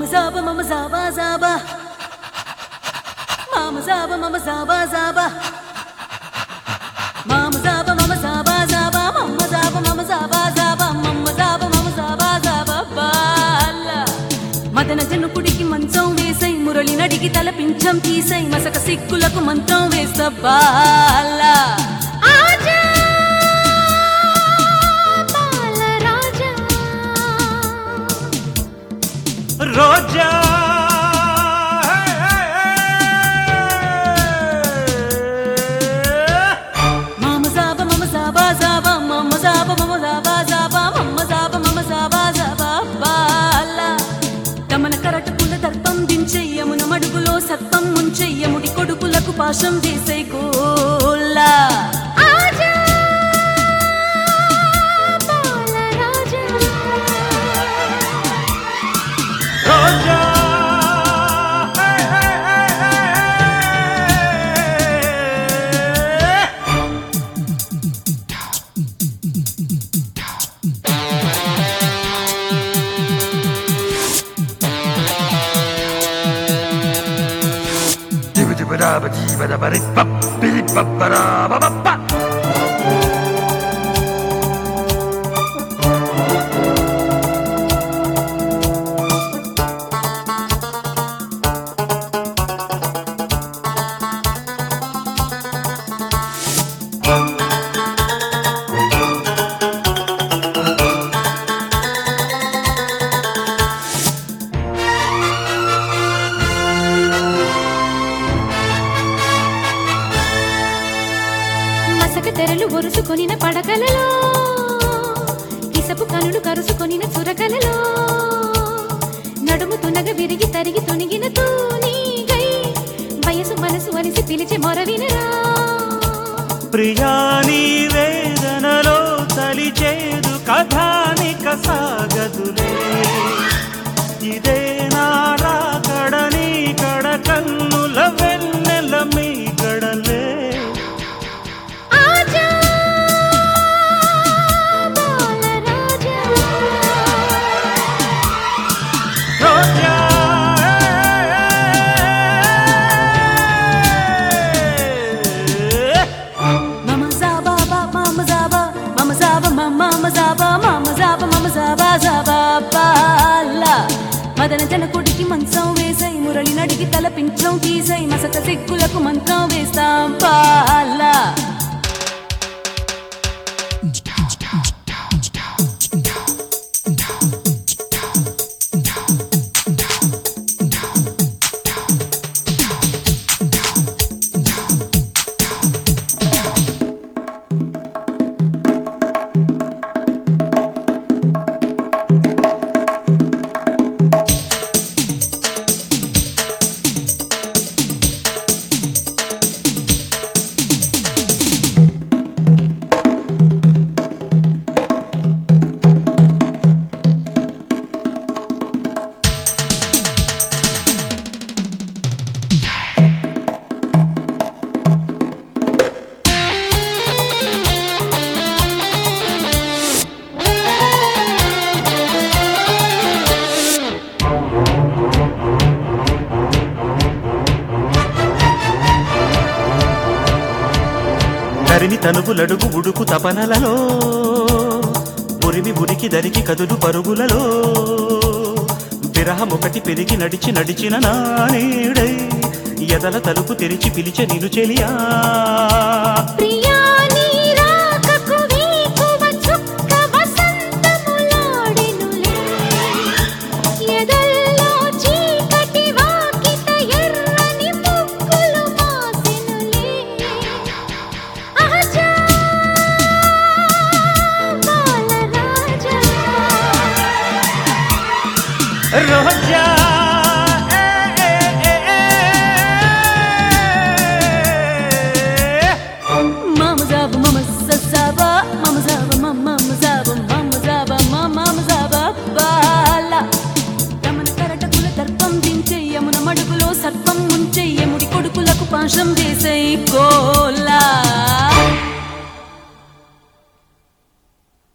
zaba mama zaba zaba Mama zaba mama zaba zaba Mama zaba mama zaba zaba Mama zaba mama zaba zaba Mama zaba mama zaba zaba బాల మదన జనుకుడికి మంచం వేసై మురళి నడికి తల పింఛం తీసై మసక సిక్కులకు మంత్రం వేస్తా బాల ఆజా బాలరాజా రోజా మామ జాబ మమ జాబా జాబా మమ్మ జాబ మమ జాబా జాబా మమ్మ జాబ మమ జాబా జాబా బాల తమన కరటకుల దర్పం దించెయ్యమున మడుగులో సత్పం ముంచెయ్యముడి కొడుకులకు పాశం వేసై గోల్లా ఆజా బాలరాజా రోజా మసక తెరలు ఒరుసుకొనిన పడకలలో ఇసపు కనులు కరుసుకొనిన చురకలలో నడుము తునగ విరిగి తరిగి తొనిగిన తూనీగై వయసు మనసు వలిసి పిలిచి మొరవినరా ప్రియాని వేదనలో తలిచేదు కథానిక సాగదులే ఇదే నారా కడని కడ కన్నుల వెన్నెల మీ కడలే ఆజా బాలరాజా రోజా మమ జాబా బా మమ జాబా మమ జాబా మమ మమ జాబా మమ జాబా మమ జాబా జాబా బాల మదన జనకుడికి మంచం వేసై మురళి నడికి తల పించం తీసై మసక సిగ్గులకు మంత్రం వేస్తాం పాల తరిమి తనుపులడుగు ఉడుకు తపనలలో ఉరిమి ఉరికి దరికి కదులు పరుగులలో విరహం ఒకటి పెరిగి నడిచి నడిచిన నానేడై ఎదల తలుపు తెరిచి పిలిచె నిను చెలియా ప్రియా నీ రాకకు వీకువ చుక్క వసంతములాడెనులే. ఎదల్లో చీకటి వాకిట ఎర్రని ముగ్గులు మాసెనులే. ఆజా బాలరాజా రోజా